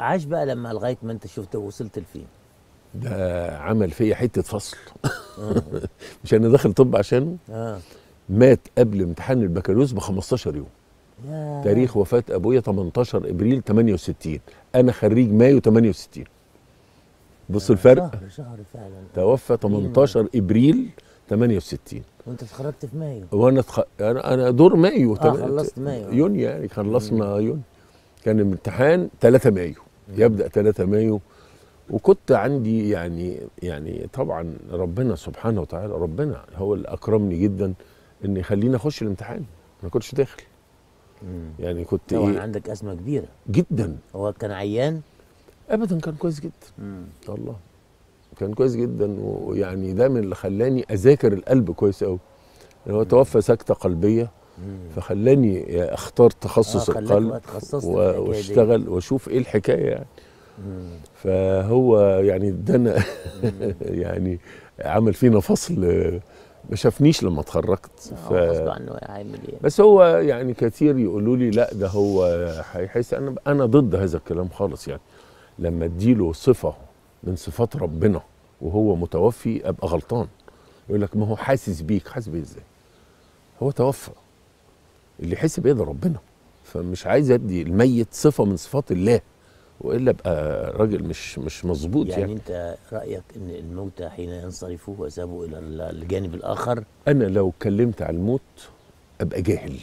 عاش بقى لما لغايه ما انت شفت وصلت لفين ده عمل فيا حته فصل مش انا داخل طب عشانه اه مات قبل امتحان البكالوريوس ب 15 يوم يا تاريخ وفاه ابويا 18 ابريل 68 انا خريج مايو 68 بص الفرق شهر شهر فعلا توفى 18 ابريل 68 وانت اتخرجت في مايو وانا تخ... انا انا دور مايو اه تم- خلصت مايو يونيو يعني خلصنا يونيو كان الامتحان 3 مايو يبدا 3 مايو وكنت عندي يعني يعني طبعا ربنا سبحانه وتعالى ربنا هو اللي اكرمني جدا ان يخليني اخش الامتحان ما كنتش داخل مم. يعني كنت طبعا ايه عندك ازمه كبيره جدا هو كان عيان ابدا كان كويس جدا والله كان كويس جدا ويعني ده من اللي خلاني اذاكر القلب كويس قوي هو توفى سكته قلبيه مم. فخلاني اختار تخصص آه، خلاك القلب بقى اتخصصت في و- الحكاية دي. واشتغل واشوف ايه الحكايه يعني مم. فهو يعني ادانا يعني عمل فينا فصل آه، ما شافنيش لما اتخرجت آه، ف... غصب عنه هيعمل ايه بس هو يعني كتير يقولوا لي لا ده هو هيحس انا انا ضد هذا الكلام خالص يعني لما اديله صفه من صفات ربنا وهو متوفي ابقى غلطان يقول لك ما هو حاسس بيك حاسس بيه ازاي هو توفى اللي يحس بيه ده ربنا فمش عايز ادي الميت صفه من صفات الله والا ابقى راجل مش مش مظبوط يعني, يعني, انت رايك ان الموتى حين ينصرفوا ويذهبوا الى ال- الجانب الاخر انا لو اتكلمت على الموت ابقى جاهل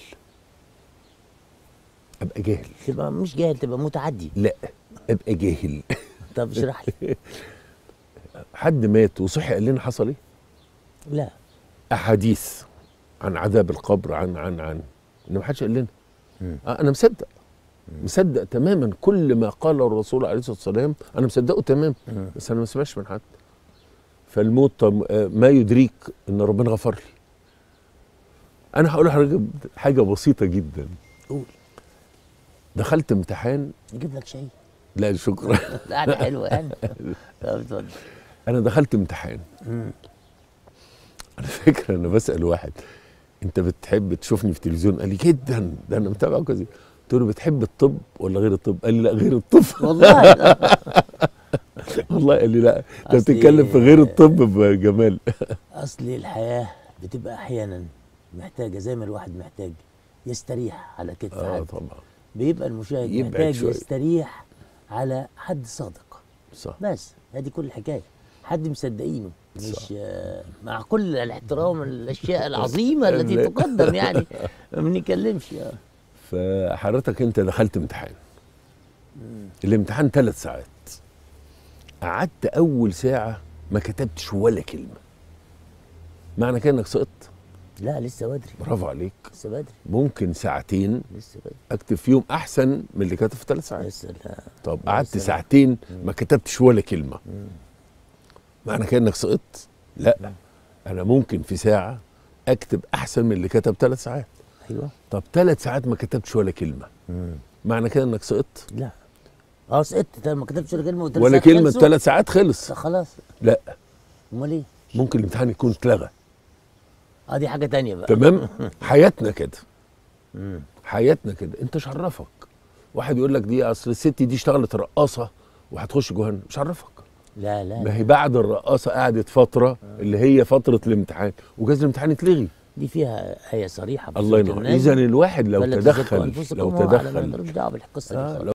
ابقى جاهل تبقى مش جاهل تبقى متعدي لا ابقى جاهل طب اشرح لي حد مات وصحي قال لنا حصل ايه لا احاديث عن عذاب القبر عن عن عن انما حدش قال لنا مم. آه انا مصدق مصدق تماما كل ما قال الرسول عليه الصلاه والسلام انا مصدقه تمام مم. بس انا ما سمعش من حد فالموت طب آه، ما يدريك ان ربنا غفر لي انا هقول لحضرتك حاجه بسيطه جدا قول دخلت امتحان نجيب لك شاي لا شكرا قاعده حلوه يعني طب اتفضل انا دخلت امتحان مم. على فكره انا بسال واحد انت بتحب تشوفني في التلفزيون قال لي جدا ده انا متابعه كويس قلت له بتحب الطب ولا غير الطب قال لي لا غير الطب والله والله قال لي لا انت أصلي- بتتكلم في غير الطب بجمال اصل الحياه بتبقى احيانا محتاجه زي ما الواحد محتاج يستريح على كتف اه حد طبعا بيبقى المشاهد يبعد محتاج شوية. يستريح على حد صادق صح بس هذه كل الحكايه حد مصدقينه مش صح. آه، مع كل الاحترام الاشياء العظيمه التي لا. تقدم يعني ما بنتكلمش آه. فحضرتك انت دخلت امتحان الامتحان ثلاث ساعات قعدت اول ساعه ما كتبتش ولا كلمه معنى كده انك سقطت لا لسه بدري برافو عليك لسه بدري ممكن ساعتين لسه بدري اكتب فيهم احسن من اللي كتب في ثلاث ساعات لسه لا طب لا، قعدت سلام. ساعتين ما كتبتش ولا كلمه مم. معنى كده انك سقطت لا انا ممكن في ساعه اكتب احسن من اللي كتب ثلاث ساعات ايوه طب ثلاث ساعات ما كتبتش ولا كلمه مم. معنى كده انك سقطت لا اه سقطت طب ما كتبتش ولا كلمه والتلات ولا ساعات كلمه خلصوا. ثلاث ساعات خلص خلاص لا امال ايه؟ ممكن الامتحان يكون اتلغى اه دي حاجه تانية بقى تمام حياتنا كده مم. حياتنا كده انت مش عرفك واحد يقول لك دي اصل الست دي اشتغلت رقاصه وهتخش جهنم مش عرفك لا لا ما هي بعد الرقاصه قعدت فتره اللي هي فتره الامتحان وجاز الامتحان يتلغي دي فيها آية صريحة في الله سورة ينور الناس. اذا الواحد لو فلا تزكوا تدخل أنفسكم لو هو أعلم، تدخل ملوش دعوة بالقصة دي آه خالص. لو